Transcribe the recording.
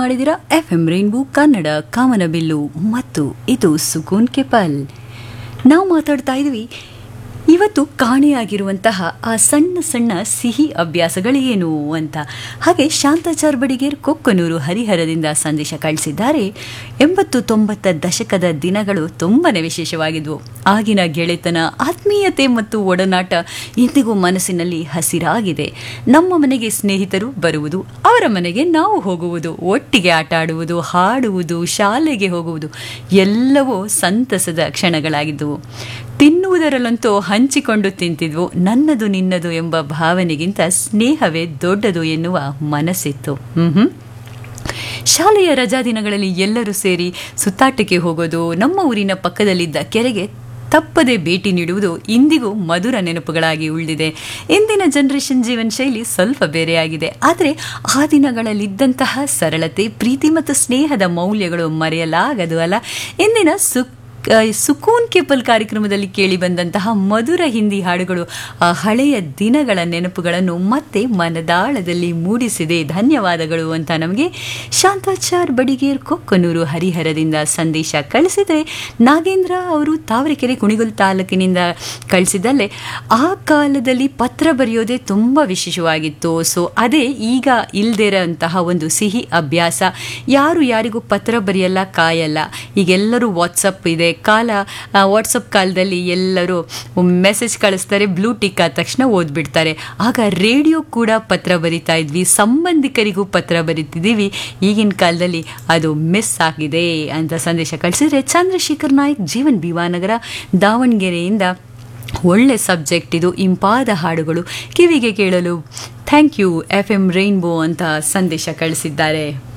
ಮಾಡಿದಿರ F M Rainbow Kannada ಕಾಮನಬಿಲ್ಲು ಮತ್ತು ಇದು ಸುಕೂನ್ ಕೆಪಲ್ ನಾವು ಮಾತಾಡ್ತಾ ಇದ್ವಿ ಇವತ್ತು ಕಾಣೆಯಾಗಿರುವಂತಹ ಆ ಸಣ್ಣ ಸಣ್ಣ ಸಿಹಿ ಅಭ್ಯಾಸಗಳೇನು ಅಂತ ಹಾಗೆ ಶಾಂತಾಚಾರ್ ಬಡಿಗೇರ್ ಕೊಕ್ಕನೂರು ಹರಿಹರದಿಂದ ಸಂದೇಶ ಕಳಿಸಿದ್ದಾರೆ ಎಂಬತ್ತು ತೊಂಬತ್ತ ದಶಕದ ದಿನಗಳು ತುಂಬನೇ ವಿಶೇಷವಾಗಿದ್ವು ಆಗಿನ ಗೆಳೆತನ ಆತ್ಮೀಯತೆ ಮತ್ತು ಒಡನಾಟ ಇಂದಿಗೂ ಮನಸ್ಸಿನಲ್ಲಿ ಹಸಿರಾಗಿದೆ ನಮ್ಮ ಮನೆಗೆ ಸ್ನೇಹಿತರು ಬರುವುದು ಅವರ ಮನೆಗೆ ನಾವು ಹೋಗುವುದು ಒಟ್ಟಿಗೆ ಆಟ ಆಡುವುದು ಹಾಡುವುದು ಶಾಲೆಗೆ ಹೋಗುವುದು ಎಲ್ಲವೂ ಸಂತಸದ ಕ್ಷಣಗಳಾಗಿದ್ದವು ತಿನ್ನುವುದರಲ್ಲಂತೂ ಹಂಚಿಕೊಂಡು ತಿಂತಿದ್ವು ನನ್ನದು ನಿನ್ನದು ಎಂಬ ಭಾವನೆಗಿಂತ ಸ್ನೇಹವೇ ದೊಡ್ಡದು ಎನ್ನುವ ಮನಸ್ಸಿತ್ತು ಹ್ಮ್ ಶಾಲೆಯ ರಜಾ ದಿನಗಳಲ್ಲಿ ಎಲ್ಲರೂ ಸೇರಿ ಸುತ್ತಾಟಕ್ಕೆ ಹೋಗೋದು ನಮ್ಮ ಊರಿನ ಪಕ್ಕದಲ್ಲಿದ್ದ ಕೆರೆಗೆ ತಪ್ಪದೆ ಭೇಟಿ ನೀಡುವುದು ಇಂದಿಗೂ ಮಧುರ ನೆನಪುಗಳಾಗಿ ಉಳಿದಿದೆ ಇಂದಿನ ಜನರೇಷನ್ ಜೀವನ ಶೈಲಿ ಸ್ವಲ್ಪ ಬೇರೆಯಾಗಿದೆ ಆದರೆ ಆ ದಿನಗಳಲ್ಲಿದ್ದಂತಹ ಸರಳತೆ ಪ್ರೀತಿ ಮತ್ತು ಸ್ನೇಹದ ಮೌಲ್ಯಗಳು ಮರೆಯಲಾಗದು ಅಲ್ಲ ಇಂದಿನ ಸುಕ್ ಸುಕೂನ್ ಕೆಪಲ್ ಕಾರ್ಯಕ್ರಮದಲ್ಲಿ ಕೇಳಿ ಬಂದಂತಹ ಮಧುರ ಹಿಂದಿ ಹಾಡುಗಳು ಆ ಹಳೆಯ ದಿನಗಳ ನೆನಪುಗಳನ್ನು ಮತ್ತೆ ಮನದಾಳದಲ್ಲಿ ಮೂಡಿಸಿದೆ ಧನ್ಯವಾದಗಳು ಅಂತ ನಮಗೆ ಶಾಂತಾಚಾರ್ ಬಡಿಗೇರ್ ಕೊಕ್ಕನೂರು ಹರಿಹರದಿಂದ ಸಂದೇಶ ಕಳಿಸಿದರೆ ನಾಗೇಂದ್ರ ಅವರು ತಾವರೆಕೆರೆ ಕುಣಿಗಲ್ ತಾಲೂಕಿನಿಂದ ಕಳಿಸಿದಲ್ಲೇ ಆ ಕಾಲದಲ್ಲಿ ಪತ್ರ ಬರೆಯೋದೇ ತುಂಬ ವಿಶೇಷವಾಗಿತ್ತು ಸೊ ಅದೇ ಈಗ ಇಲ್ಲದೇ ಇರೋಂತಹ ಒಂದು ಸಿಹಿ ಅಭ್ಯಾಸ ಯಾರು ಯಾರಿಗೂ ಪತ್ರ ಬರೆಯಲ್ಲ ಕಾಯಲ್ಲ ಈಗೆಲ್ಲರೂ ವಾಟ್ಸಪ್ ಇದೆ ಕಾಲ ವಾಟ್ಸಪ್ ಕಾಲದಲ್ಲಿ ಎಲ್ಲರೂ ಮೆಸೇಜ್ ಕಳಿಸ್ತಾರೆ ಬ್ಲೂ ಟಿಕ್ ಆದ ತಕ್ಷಣ ಓದ್ಬಿಡ್ತಾರೆ ಆಗ ರೇಡಿಯೋ ಕೂಡ ಪತ್ರ ಬರಿತಾ ಇದ್ವಿ ಸಂಬಂಧಿಕರಿಗೂ ಪತ್ರ ಬರಿತಿದ್ದೀವಿ ಈಗಿನ ಕಾಲದಲ್ಲಿ ಅದು ಮಿಸ್ ಆಗಿದೆ ಅಂತ ಸಂದೇಶ ಕಳಿಸಿದ್ರೆ ಚಂದ್ರಶೇಖರ್ ನಾಯ್ಕ್ ಜೀವನ್ ಬಿವಾನಗರ ದಾವಣಗೆರೆಯಿಂದ ಒಳ್ಳೆ ಸಬ್ಜೆಕ್ಟ್ ಇದು ಇಂಪಾದ ಹಾಡುಗಳು ಕಿವಿಗೆ ಕೇಳಲು thank you F M Rainbow ಅಂತ ಸಂದೇಶ ಕಳಿಸಿದ್ದಾರೆ